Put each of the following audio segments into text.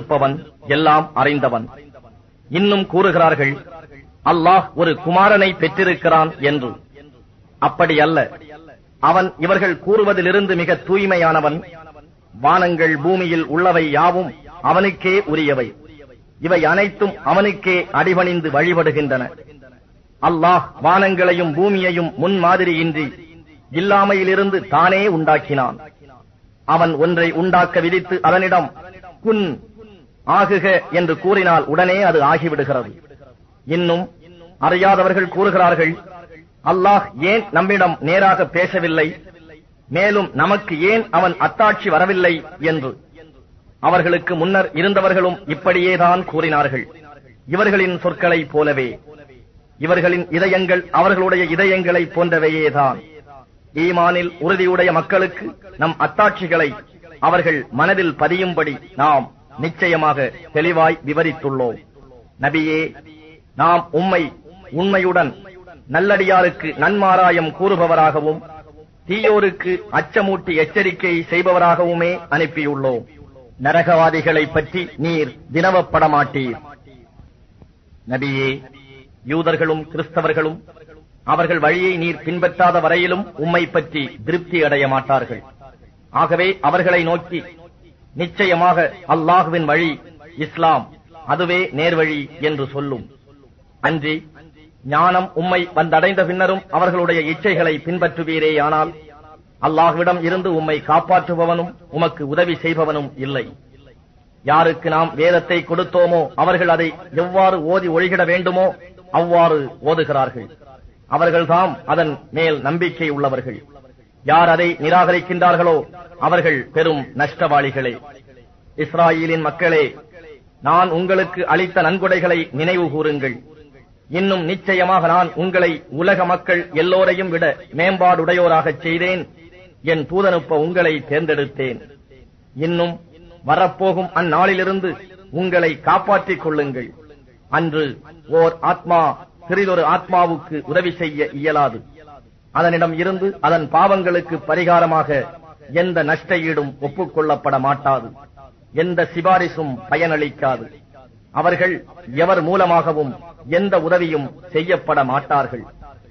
இருப்பவன் எல்லாம் அறிந்தவன் இன்னும் கூறுகிறார்கள் அல்லாஹ் ஒரு குமாரனை பெற்றிருக்கிறான் என்று அப்படி அல்ல அவன் இவர்கள் கூறுவதிலிருந்து மிக தூய்மையானவன் வானங்கள் பூமியில் உள்ளவை யாவும் அவனுக்கே உரியவை இவை அனைத்தும் அவனுக்கே அடிபணிந்து வழிபடுகின்றன அல்லாஹ் வானங்களையும் பூமியையும் முன்மாதிரியின்றி இல்லாமையிலிருந்து தானே உண்டாக்கினான் அவன் ஒன்றை உண்டாக்க விதித்து அதனிடம் குன் ஆகுக என்று கூறினால் உடனே அது ஆகிவிடுகிறது இன்னும் அறியாதவர்கள் கூறுகிறார்கள் அல்லாஹ் ஏன் நம்மிடம் நேராக பேசவில்லை மேலும் நமக்கு ஏன் அவன் அத்தாட்சி வரவில்லை என்று அவர்களுக்கு முன்னர் இருந்தவர்களும் இப்படியேதான் கூறினார்கள் இவர்களின் சொற்களைப் போலவே இவர்களின் இதயங்கள் அவர்களுடைய இதயங்களைப் போன்றவையேதான் ஈமானில் உறுதியுடைய மக்களுக்கு நம் அத்தாட்சிகளை அவர்கள் மனதில் பதியும்படி நாம் நிச்சயமாக தெளிவாய் விவரித்துள்ளோம் நபியே நாம் உம்மை உண்மையுடன் நல்லடியாருக்கு நன்மாராயம் கூறுபவராகவும் தீயோருக்கு அச்சமூட்டி எச்சரிக்கை செய்பவராகவுமே அனுப்பியுள்ளோம் நரகவாதிகளை பற்றி நீர் வினவப்பட மாட்டீர் நபியே யூதர்களும் கிறிஸ்தவர்களும் அவர்கள் வழியை நீர் பின்பற்றாத வரையிலும் உம்மை பற்றி திருப்தி அடைய மாட்டார்கள் ஆகவே அவர்களை நோக்கி நிச்சயமாக அல்லாஹுவின் வழி இஸ்லாம் அதுவே நேர்வழி என்று சொல்லும் அன்றி ஞானம் உம்மை வந்தடைந்த பின்னரும் அவர்களுடைய இச்சைகளை பின்பற்றுவீரேயானால் அல்லாஹ்விடம் இருந்து உம்மை காப்பாற்றுபவனும் உமக்கு உதவி செய்பவனும் இல்லை யாருக்கு நாம் வேதத்தை கொடுத்தோமோ அவர்கள் அதை எவ்வாறு ஓதி ஒழிகிட வேண்டுமோ அவ்வாறு ஓதுகிறார்கள் அவர்கள்தாம் அதன் மேல் நம்பிக்கை உள்ளவர்கள் யார் அதை நிராகரிக்கின்றார்களோ அவர்கள் பெரும் நஷ்டவாளிகளே இஸ்ராயேலின் மக்களே நான் உங்களுக்கு அளித்த நன்கொடைகளை நினைவு கூறுங்கள் இன்னும் நிச்சயமாக நான் உங்களை உலக மக்கள் எல்லோரையும் விட மேம்பாடுடையோராகச் செய்தேன் என் தூதனுப்ப உங்களை தேர்ந்தெடுத்தேன் இன்னும் வரப்போகும் அந்நாளிலிருந்து உங்களை காப்பாற்றிக் கொள்ளுங்கள் அன்று ஓர் ஆத்மா சிறிதொரு ஆத்மாவுக்கு உதவி செய்ய இயலாது அதனிடம் இருந்து அதன் பாவங்களுக்கு பரிகாரமாக எந்த நஷ்ட ஈடும் ஒப்புக்கொள்ளப்பட மாட்டாது எந்த சிபாரிசும் பயனளிக்காது அவர்கள் எவர் மூலமாகவும் எந்த உதவியும் செய்யப்பட மாட்டார்கள்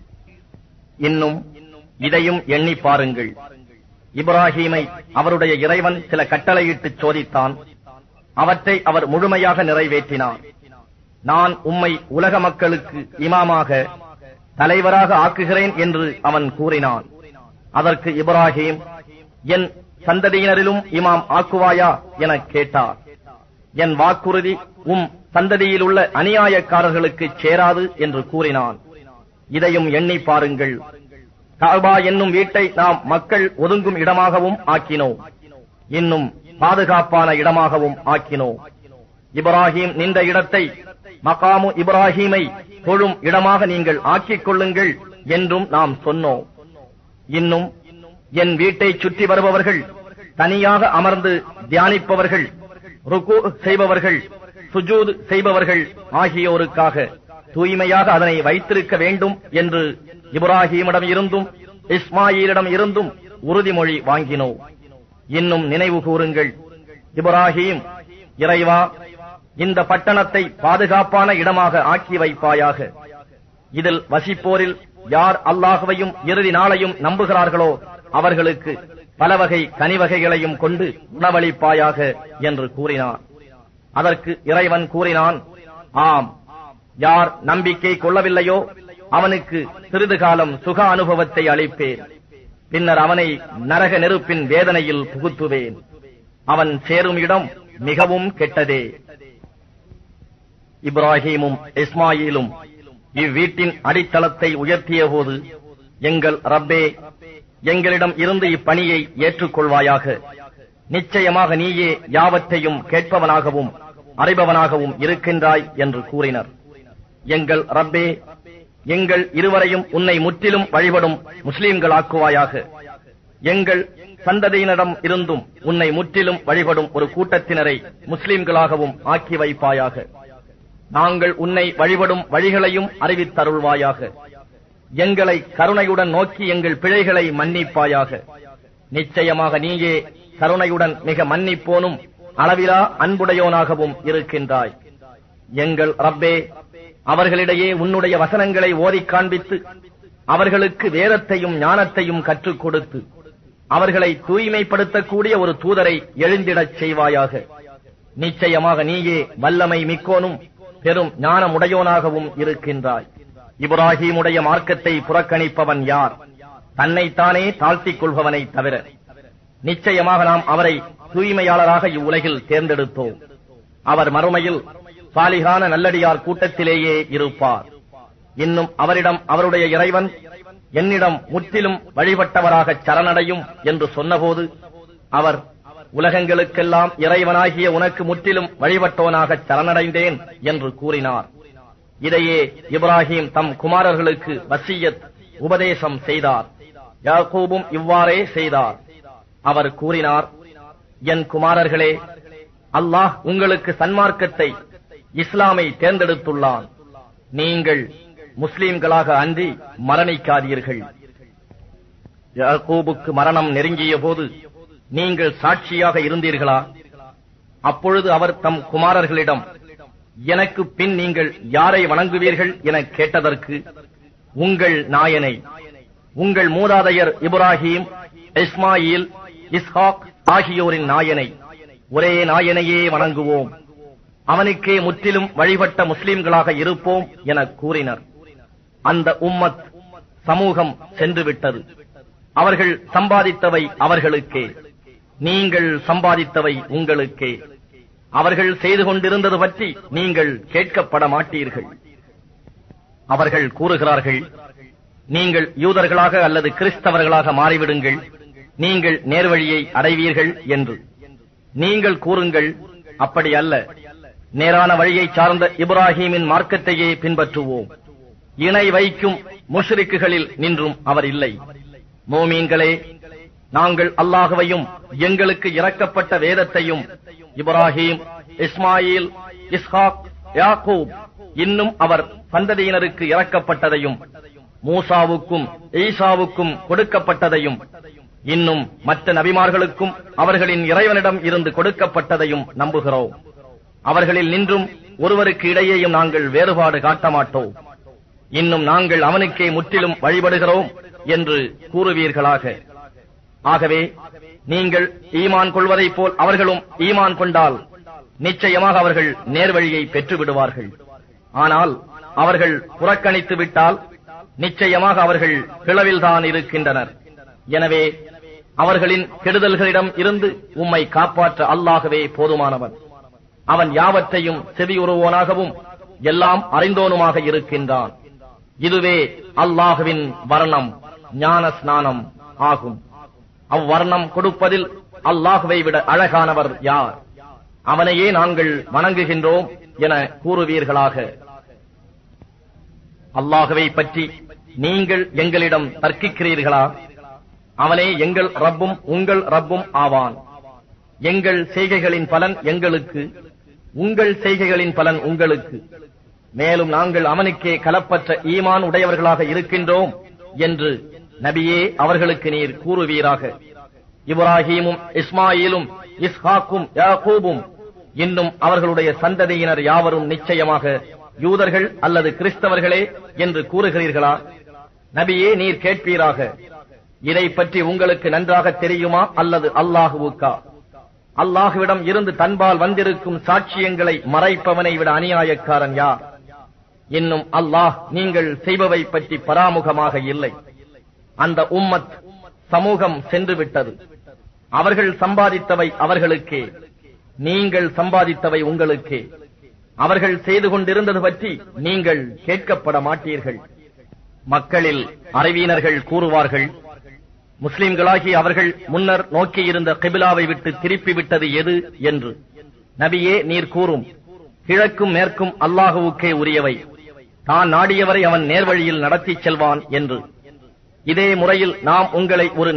இன்னும் இதையும் எண்ணி பாருங்கள் இப்ராஹீமை அவருடைய இறைவன் சில கட்டளையிட்டு சோதித்தான் அவற்றை அவர் முழுமையாக நிறைவேற்றினார் நான் உம்மை உலக மக்களுக்கு இமாமாக தலைவராக ஆக்குகிறேன் என்று அவன் கூறினான் அதற்கு இப்ராஹிம் என் சந்ததியினரிலும் இமாம் ஆக்குவாயா என கேட்டார் என் வாக்குறுதி உம் சந்ததியில் உள்ள அநியாயக்காரர்களுக்கு சேராது என்று கூறினான் இதையும் எண்ணி பாருங்கள் கஅபா என்னும் வீட்டை நாம் மக்கள் ஒதுங்கும் இடமாகவும் ஆக்கினோம் இன்னும் பாதுகாப்பான இடமாகவும் ஆக்கினோம் இப்ராஹிம் நின்ற இடத்தை மகாமு இப்ராஹீமை தொழும் இடமாக நீங்கள் ஆக்கிக் கொள்ளுங்கள் என்றும் நாம் சொன்னோம் இன்னும் என் வீட்டை சுற்றி வருபவர்கள் தனியாக அமர்ந்து தியானிப்பவர்கள் ருக்கு செய்பவர்கள் சுஜூத் செய்பவர்கள் ஆகியோருக்காக தூய்மையாக அதனை வைத்திருக்க வேண்டும் என்று இப்ராஹீமிடம் இருந்தும் இஸ்மாயிலிடம் இருந்தும் உறுதிமொழி வாங்கினோம் இன்னும் நினைவு கூறுங்கள் இப்ராஹீம் இறைவா இந்த பட்டணத்தை பாதுகாப்பான இடமாக ஆக்கி வைப்பாயாக இதில் வசிப்போரில் யார் அல்லாஹுவையும் இறுதி நாளையும் நம்புகிறார்களோ அவர்களுக்கு பல வகை கனிவகைகளையும் கொண்டு உணவளிப்பாயாக என்று கூறினார் அதற்கு இறைவன் கூறினான் ஆம் யார் நம்பிக்கை கொள்ளவில்லையோ அவனுக்கு சிறிது காலம் சுக அனுபவத்தை அளிப்பேன் பின்னர் அவனை நரக நெருப்பின் வேதனையில் புகுத்துவேன் அவன் சேரும் இடம் மிகவும் கெட்டதே இப்ராஹீமும் இஸ்மாயிலும் இவ்வீட்டின் அடித்தளத்தை உயர்த்திய போது எங்கள் ரப்பே எங்களிடம் இருந்து இப்பணியை ஏற்றுக்கொள்வாயாக நிச்சயமாக நீயே யாவற்றையும் கேட்பவனாகவும் அறிபவனாகவும் இருக்கின்றாய் என்று கூறினர் எங்கள் ரப்பே எங்கள் இருவரையும் உன்னை முற்றிலும் வழிபடும் முஸ்லீம்களாக்குவாயாக எங்கள் சந்ததியினரிடம் இருந்தும் உன்னை முற்றிலும் வழிபடும் ஒரு கூட்டத்தினரை முஸ்லிம்களாகவும் ஆக்கி வைப்பாயாக நாங்கள் உன்னை வழிபடும் வழிகளையும் அறிவித்தருள்வாயாக எங்களை கருணையுடன் நோக்கி எங்கள் பிழைகளை மன்னிப்பாயாக நிச்சயமாக நீயே கருணையுடன் மிக மன்னிப்போனும் அளவிலா அன்புடையோனாகவும் இருக்கின்றாய் எங்கள் ரப்பே அவர்களிடையே உன்னுடைய வசனங்களை ஓதிக் காண்பித்து அவர்களுக்கு வேதத்தையும் ஞானத்தையும் கற்றுக் கொடுத்து அவர்களை தூய்மைப்படுத்தக்கூடிய ஒரு தூதரை எழுந்திடச் செய்வாயாக நிச்சயமாக நீயே வல்லமை மிக்கோனும் பெரும் ஞானமுடையோனாகவும் இருக்கின்றாய் இப்ராஹீமுடைய மார்க்கத்தை புறக்கணிப்பவன் யார் தன்னைத்தானே தாழ்த்திக் கொள்பவனை தவிர நிச்சயமாக நாம் அவரை தூய்மையாளராக இவ்வுலகில் தேர்ந்தெடுத்தோம் அவர் மறுமையில் சாலிகான நல்லடியார் கூட்டத்திலேயே இருப்பார் இன்னும் அவரிடம் அவருடைய இறைவன் என்னிடம் முற்றிலும் வழிபட்டவராக சரணடையும் என்று சொன்னபோது அவர் உலகங்களுக்கெல்லாம் இறைவனாகிய உனக்கு முற்றிலும் வழிபட்டவனாக சரணடைந்தேன் என்று கூறினார் இதையே இப்ராஹிம் தம் குமாரர்களுக்கு வசியத் உபதேசம் செய்தார் யாக்கூபும் இவ்வாறே செய்தார் அவர் கூறினார் என் குமாரர்களே அல்லாஹ் உங்களுக்கு சன்மார்க்கத்தை இஸ்லாமை தேர்ந்தெடுத்துள்ளான் நீங்கள் முஸ்லிம்களாக அன்றி மரணிக்காதீர்கள் யாக்கூபுக்கு மரணம் நெருங்கிய போது நீங்கள் சாட்சியாக இருந்தீர்களா அப்பொழுது அவர் தம் குமாரர்களிடம் எனக்கு பின் நீங்கள் யாரை வணங்குவீர்கள் என கேட்டதற்கு உங்கள் நாயனை உங்கள் மூதாதையர் இப்ராஹிம் இஸ்மாயில் இஸ்ஹாக் ஆகியோரின் நாயனை ஒரே நாயனையே வணங்குவோம் அவனுக்கே முற்றிலும் வழிபட்ட முஸ்லிம்களாக இருப்போம் என கூறினர் அந்த உம்மத் சமூகம் சென்று விட்டது அவர்கள் சம்பாதித்தவை அவர்களுக்கே நீங்கள் சம்பாதித்தவை உங்களுக்கே அவர்கள் செய்து கொண்டிருந்தது பற்றி நீங்கள் கேட்கப்பட மாட்டீர்கள் அவர்கள் கூறுகிறார்கள் நீங்கள் யூதர்களாக அல்லது கிறிஸ்தவர்களாக மாறிவிடுங்கள் நீங்கள் நேர்வழியை அடைவீர்கள் என்று நீங்கள் கூறுங்கள் அப்படி அல்ல நேரான வழியை சார்ந்த இப்ராஹீமின் மார்க்கத்தையே பின்பற்றுவோம் இணை வைக்கும் முஷ்ரிக்குகளில் நின்றும் அவர் இல்லை மோமீன்களே நாங்கள் அல்லாஹுவையும் எங்களுக்கு இறக்கப்பட்ட வேதத்தையும் இப்ராஹிம் இஸ்மாயில் இஸ்ஹாக் யாக்கூப் இன்னும் அவர் சந்ததியினருக்கு இறக்கப்பட்டதையும் மூசாவுக்கும் ஈசாவுக்கும் கொடுக்கப்பட்டதையும் இன்னும் மற்ற நபிமார்களுக்கும் அவர்களின் இறைவனிடம் இருந்து கொடுக்கப்பட்டதையும் நம்புகிறோம் அவர்களில் நின்றும் ஒருவருக்கு இடையேயும் நாங்கள் வேறுபாடு காட்ட மாட்டோம் இன்னும் நாங்கள் அவனுக்கே முற்றிலும் வழிபடுகிறோம் என்று கூறுவீர்களாக ஆகவே நீங்கள் ஈமான் கொள்வதைப் போல் அவர்களும் ஈமான் கொண்டால் நிச்சயமாக அவர்கள் நேர்வழியை பெற்று விடுவார்கள் ஆனால் அவர்கள் புறக்கணித்து விட்டால் நிச்சயமாக அவர்கள் பிளவில்தான் இருக்கின்றனர் எனவே அவர்களின் கெடுதல்களிடம் இருந்து உம்மை காப்பாற்ற அல்லாகவே போதுமானவன் அவன் யாவற்றையும் செவியுறுவோனாகவும் எல்லாம் அறிந்தோனுமாக இருக்கின்றான் இதுவே அல்லாஹுவின் வர்ணம் ஞான ஸ்நானம் ஆகும் அவ்வர்ணம் கொடுப்பதில் அல்லாஹுவை விட அழகானவர் யார் அவனையே நாங்கள் வணங்குகின்றோம் என கூறுவீர்களாக அல்லாஹுவை பற்றி நீங்கள் எங்களிடம் தர்க்கிக்கிறீர்களா அவனே எங்கள் ரப்பும் உங்கள் ரப்பும் ஆவான் எங்கள் செய்கைகளின் பலன் எங்களுக்கு உங்கள் செய்கைகளின் பலன் உங்களுக்கு மேலும் நாங்கள் அவனுக்கே கலப்பற்ற ஈமான் உடையவர்களாக இருக்கின்றோம் என்று நபியே அவர்களுக்கு நீர் கூறுவீராக இப்ராஹீமும் இஸ்மாயிலும் இஸ்ஹாக்கும் யாக்கூபும் இன்னும் அவர்களுடைய சந்ததியினர் யாவரும் நிச்சயமாக யூதர்கள் அல்லது கிறிஸ்தவர்களே என்று கூறுகிறீர்களா நபியே நீர் கேட்பீராக இதை பற்றி உங்களுக்கு நன்றாக தெரியுமா அல்லது அல்லாஹுவுக்கா அல்லாஹுவிடம் இருந்து தன்பால் வந்திருக்கும் சாட்சியங்களை மறைப்பவனை விட அநியாயக்காரன் யார் இன்னும் அல்லாஹ் நீங்கள் செய்பவை பற்றி பராமுகமாக இல்லை அந்த உம்மத் சமூகம் சென்று விட்டது அவர்கள் சம்பாதித்தவை அவர்களுக்கே நீங்கள் சம்பாதித்தவை உங்களுக்கே அவர்கள் செய்து கொண்டிருந்தது பற்றி நீங்கள் கேட்கப்பட மாட்டீர்கள் மக்களில் அறிவியினர்கள் கூறுவார்கள் முஸ்லிம்களாகி அவர்கள் முன்னர் நோக்கியிருந்த கிபிலாவை விட்டு திருப்பி விட்டது எது என்று நபியே நீர் கூறும் கிழக்கும் மேற்கும் அல்லாஹுவுக்கே உரியவை தான் நாடியவரை அவன் நேர்வழியில் நடத்திச் செல்வான் என்று இதே முறையில் நாம் உங்களை ஒரு